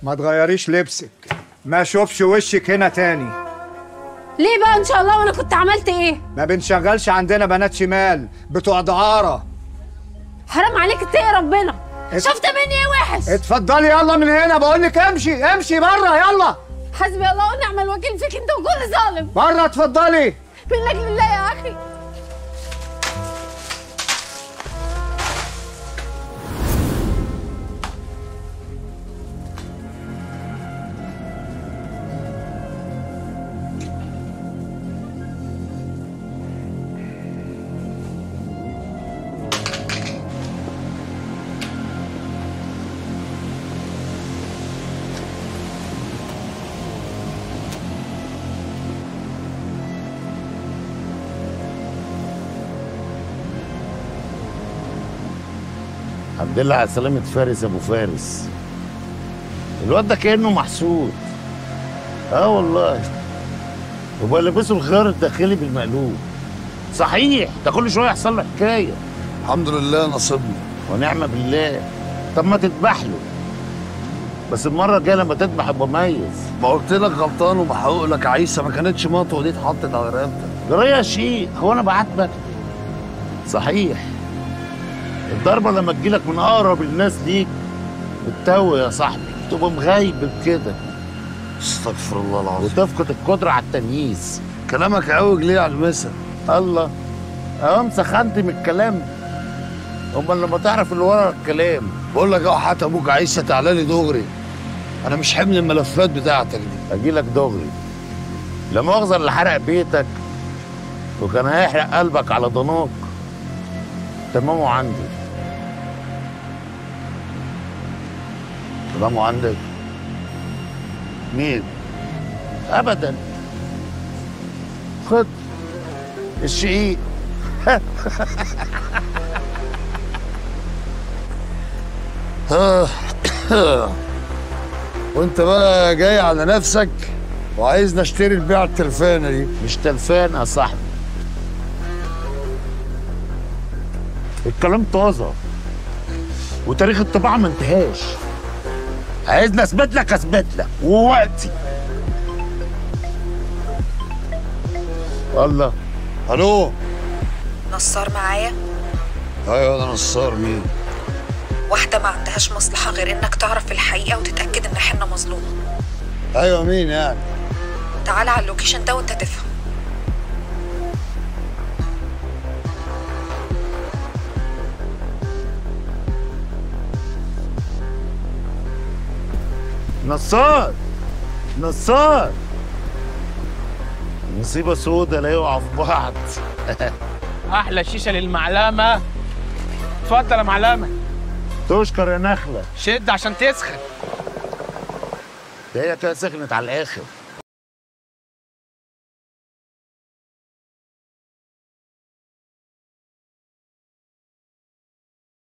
ما تغيريش لبسك ما اشوفش وشك هنا تاني ليه بقى ان شاء الله وانا كنت عملت ايه ما بنشغلش عندنا بنات شمال بتوع دعارة حرام عليك اتقي ربنا ات- شفت مني ايه وحش اتفضلي يلا من هنا بقول لك امشي امشي بره يلا حسبي الله ونعم الوكيل فيك انت وكل ظالم بره اتفضلي منك لله يا اخي الحمد لله على سلامة فارس ابو فارس الواد ده كانه محسود اه والله وبقى لابسه الخيار الداخلي بالمقلوب صحيح ده كل شويه يحصل له حكايه الحمد لله نصيبنا ونعمه بالله طب ما تذبح له بس المره الجايه لما تذبح ابقى مميز ما قلت لك غلطان وبحقق لك عيسى ما كانتش مطوه دي اتحطت على رقبتك جرايه شيء هو انا بعاتبك صحيح الضربه لما تجيلك من اقرب الناس ليك بتتوه يا صاحبي تبقى مغيب كده استغفر الله العظيم وتفقد القدره على التمييز كلامك عوج ليه على المسا الله اهو سخنت من الكلام امال لما تعرف اللي ورا الكلام بقول لك اهو حتى ابوك عيسى تعالى لي دغري انا مش حمل الملفات بتاعتك دي اجي لك دغري لا مؤاخذه اللي حرق بيتك وكان هيحرق قلبك على ضناك تمامه عندي تمامه عندك مين ابدا خد الشقيق وانت بقى جاي على نفسك وعايزني اشتري البيعه التلفانه دي مش تلفان يا صاحبي الكلام طازه وتاريخ الطباعه ما انتهاش عايزني اثبت لك اثبت لك ووقتي الله الو نصار معايا ايوه ده نصار مين واحدة ما عندهاش مصلحة غير إنك تعرف الحقيقة وتتأكد إن حنا مظلومة ايوه مين يعني تعال على اللوكيشن ده وأنت تفهم نصار نصار مصيبة سودة لا يقعوا في بعض احلى شيشه للمعلمه اتفضل يا معلمه تشكر يا نخلة شد عشان تسخن ده هي كده سخنت على الآخر